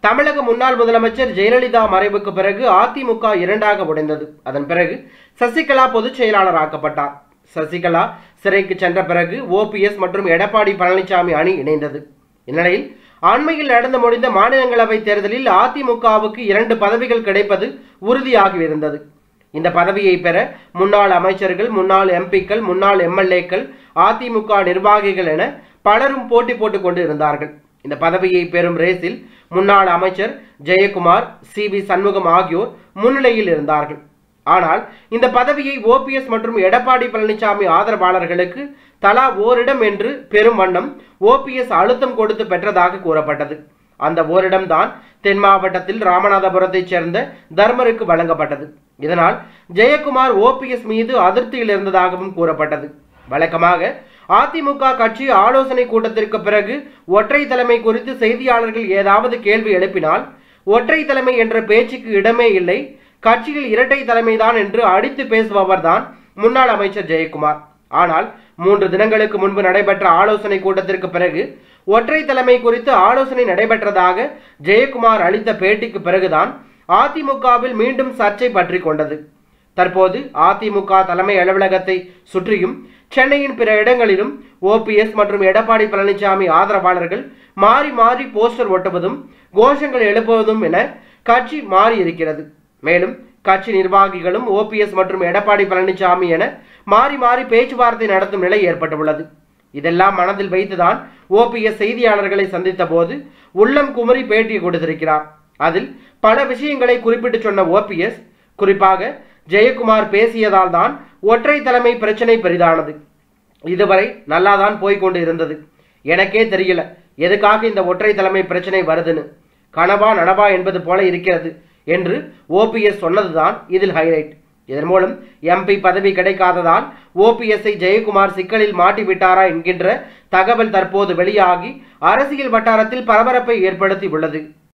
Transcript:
தமிழக முன்னாள் முதலமைச்சர் ஜெயலலிதா மறைவுக்கு பிறகு அதிமுக இரண்டாக உடைந்தது அதன் பிறகு சசிகலா பொதுச் செயலாளராக்கப்பட்டார் சசிகலா சிறைக்கு சென்ற பிறகு ஓபிஎஸ் மற்றும் எடப்பாடி பழனிசாமி அணி இணைந்தது இந்நிலையில் அண்மையில் நடந்து முடிந்த மாநிலங்களவை தேர்தலில் அதிமுகவுக்கு இரண்டு பதவிகள் கிடைப்பது உறுதியாகியிருந்தது இந்த பதவியை பெற முன்னாள் அமைச்சர்கள் முன்னாள் எம்பிக்கள் முன்னாள் எம்எல்ஏக்கள் அதிமுக நிர்வாகிகள் என பலரும் போட்டி போட்டுக் கொண்டு இருந்தார்கள் இந்த பதவியை பெறும் ரேஸில் முன்னாள் அமைச்சர் ஜெயக்குமார் சி வி சண்முகம் ஆகியோர் முன்னிலையில் இருந்தார்கள் ஆனால் இந்த பதவியை ஓபிஎஸ் மற்றும் எடப்பாடி பழனிசாமி ஆதரவாளர்களுக்கு தலா ஓரிடம் என்று பெரும் வண்ணம் ஓபிஎஸ் அழுத்தம் கொடுத்து பெற்றதாக கூறப்பட்டது அந்த ஓரிடம்தான் தென் மாவட்டத்தில் ராமநாதபுரத்தைச் சேர்ந்த தர்மருக்கு வழங்கப்பட்டது இதனால் ஜெயக்குமார் ஓபிஎஸ் மீது அதிருப்தியில் இருந்ததாகவும் கூறப்பட்டது வழக்கமாக அதிமுக கட்சி ஆலோசனை கூட்டத்திற்கு பிறகு ஒற்றை தலைமை குறித்து செய்தியாளர்கள் ஏதாவது கேள்வி எழுப்பினால் ஒற்றை தலைமை என்ற பேச்சுக்கு இடமே இல்லை கட்சியில் இரட்டை தலைமைதான் என்று அடித்து பேசுபவர்தான் முன்னாள் அமைச்சர் ஜெயக்குமார் ஆனால் மூன்று தினங்களுக்கு முன்பு நடைபெற்ற ஆலோசனை கூட்டத்திற்கு பிறகு ஒற்றை தலைமை குறித்து ஆலோசனை நடைபெற்றதாக ஜெயக்குமார் அளித்த பேட்டிக்கு பிறகுதான் அதிமுகவில் மீண்டும் சர்ச்சை பற்றி கொண்டது தற்போது அதிமுக தலைமை அலுவலகத்தை சுற்றியும் சென்னையின் பிற இடங்களிலும் ஓபிஎஸ் மற்றும் எடப்பாடி பழனிசாமி ஆதரவாளர்கள் மாறி மாறி போஸ்டர் ஒட்டுவதும் கோஷங்கள் எழுப்புவதும் என கட்சி மாறி இருக்கிறது மேலும் கட்சி நிர்வாகிகளும் ஓபிஎஸ் மற்றும் எடப்பாடி பழனிசாமி என மாறி மாறி பேச்சுவார்த்தை நடத்தும் நிலை ஏற்பட்டுள்ளது இதெல்லாம் மனதில் வைத்துதான் ஓபிஎஸ் செய்தியாளர்களை சந்தித்த போது உள்ளம் குமரி பேட்டி கொடுத்திருக்கிறார் அதில் பல விஷயங்களை குறிப்பிட்டு சொன்ன ஓபிஎஸ் குறிப்பாக ஜெயக்குமார் பேசியதால் தான் ஒற்றை தலைமை பிரச்சனை பெரிதானது இதுவரை நல்லாதான் போய்கொண்டு இருந்தது எனக்கே தெரியல எதுக்காக இந்த ஒற்றை தலைமை பிரச்சனை வருதுன்னு கனவா நனவா என்பது போல இருக்கிறது என்று ஓபிஎஸ் சொன்னதுதான் இதில் ஹைலைட் இதன் மூலம் எம்பி பதவி கிடைக்காததால் ஓபிஎஸ்ஐ ஜெயக்குமார் சிக்கலில் மாட்டிவிட்டாரா என்கின்ற தகவல் தற்போது வெளியாகி அரசியல் வட்டாரத்தில் பரபரப்பை ஏற்படுத்தி உள்ளது